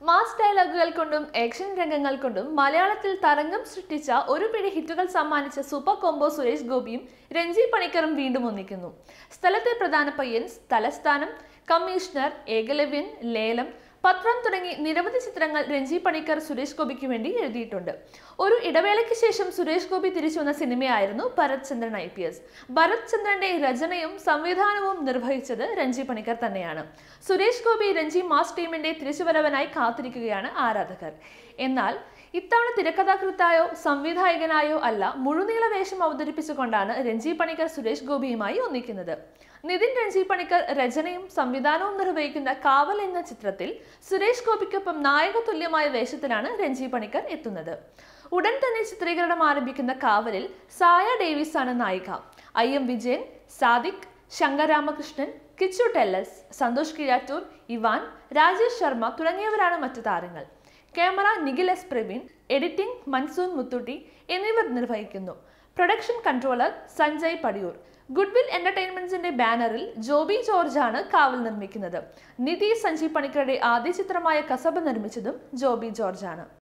mass ഡയലോഗുകൾ കൊണ്ടും action രംഗങ്ങൾ കൊണ്ടും മലയാളത്തിൽ തരംഗം സൃഷ്ടിച്ച ഒരു പിടി ഹിറ്റുകൾ സമ്മാനിച്ച സൂപ്പർ കോംബോ സുരേഷ് ഗോപിയും രഞ്ജി പണിക്കറും വീണ്ടും ഒന്നിക്കുന്നു സ്ഥലത്തെ പ്രധാന പയ്യൻ തലസ്ഥാനം കമ്മീഷണർ ഏകലവ്യൻ ലേലം പത്രം തുടങ്ങി നിരവധി ചിത്രങ്ങൾ രഞ്ജി പണിക്കർ സുരേഷ് ഗോപിക്ക് വേണ്ടി എഴുതിയിട്ടുണ്ട് ഒരു ഇടവേളയ്ക്ക് ശേഷം സുരേഷ് ഗോപി തിരിച്ചു വന്ന സിനിമയായിരുന്നു Bharath Chandran I P S Bharath ചന്ദ്രന്റെ രചനയും സംവിധാനവും നിർവഹിച്ചത് രഞ്ജി പണിക്കർ തന്നെയാണ് സുരേഷ് ഗോപി രഞ്ജി മാസ് ടീമിന്റെ തിരിച്ചുവരവനായി കാത്തിരിക്കുകയാണ് ആരാധകർ എന്നാൽ ഇത്തവണ തിരക്കഥാകൃത്തായോ സംവിധായകനായോ അല്ല മുഴുനീള വേഷം അവതരിപ്പിച്ചുകൊണ്ടാണ് രഞ്ജി പണിക്കർ സുരേഷ് ഗോപിയുമായി ഒന്നിക്കുന്നത് നിതിൻ രഞ്ജി പണിക്കർ രചനയും സംവിധാനവും നിർവഹിക്കുന്ന കാവൽ എന്ന ചിത്രത്തിൽ സുരേഷ് ഗോപിക്കൊപ്പം നായക തുല്യമായ വേഷത്തിലാണ് രഞ്ജി പണിക്കർ എത്തുന്നത് ഉടൻ തന്നെ ചിത്രീകരണം ആരംഭിക്കുന്ന കാവലിൽ സായ ഡേവിസ് ആണ് നായിക I M Vijayan Sadiq Shankar Ramakrishnan Kichu Tellus Santhosh Keezhattoor Ivan Rajesh Sharma തുടങ്ങിയവരാണ് മറ്റു താരങ്ങൾ camera Nikhil S Praveen editing Mansoor Muthootty എന്നിവർ നിർവഹിക്കുന്നു production controller Sanjay Padiyoor Goodwill എന്റർടൈൻമെന്റ്സിന്റെ ബാനറിൽ ജോബി ജോർജ് ആണ് കാവൽ നിർമ്മിക്കുന്നത് നിധി സഞ്ജീവ് പണിക്കരുടെ ആദ്യ ചിത്രമായ കസബ് നിർമ്മിച്ചതും ജോബി ജോർജ് ആണ്